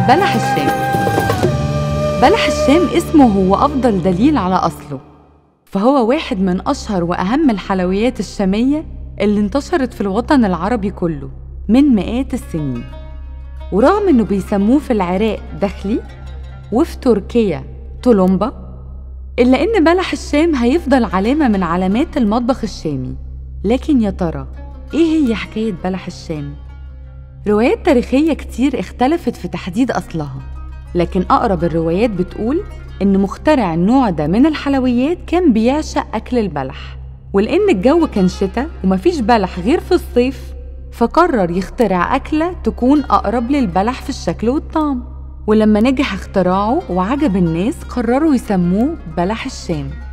بلح الشام بلح الشام اسمه هو أفضل دليل على أصله فهو واحد من أشهر وأهم الحلويات الشامية اللي انتشرت في الوطن العربي كله من مئات السنين ورغم إنه بيسموه في العراق دخلي وفي تركيا طلمبة إلا إن بلح الشام هيفضل علامة من علامات المطبخ الشامي لكن يا ترى إيه هي حكاية بلح الشام؟ روايات تاريخية كتير اختلفت في تحديد أصلها لكن أقرب الروايات بتقول إن مخترع النوع ده من الحلويات كان بيعشق أكل البلح ولأن الجو كان شتاء ومفيش بلح غير في الصيف فقرر يخترع أكلة تكون أقرب للبلح في الشكل والطعم ولما نجح اختراعه وعجب الناس قرروا يسموه بلح الشام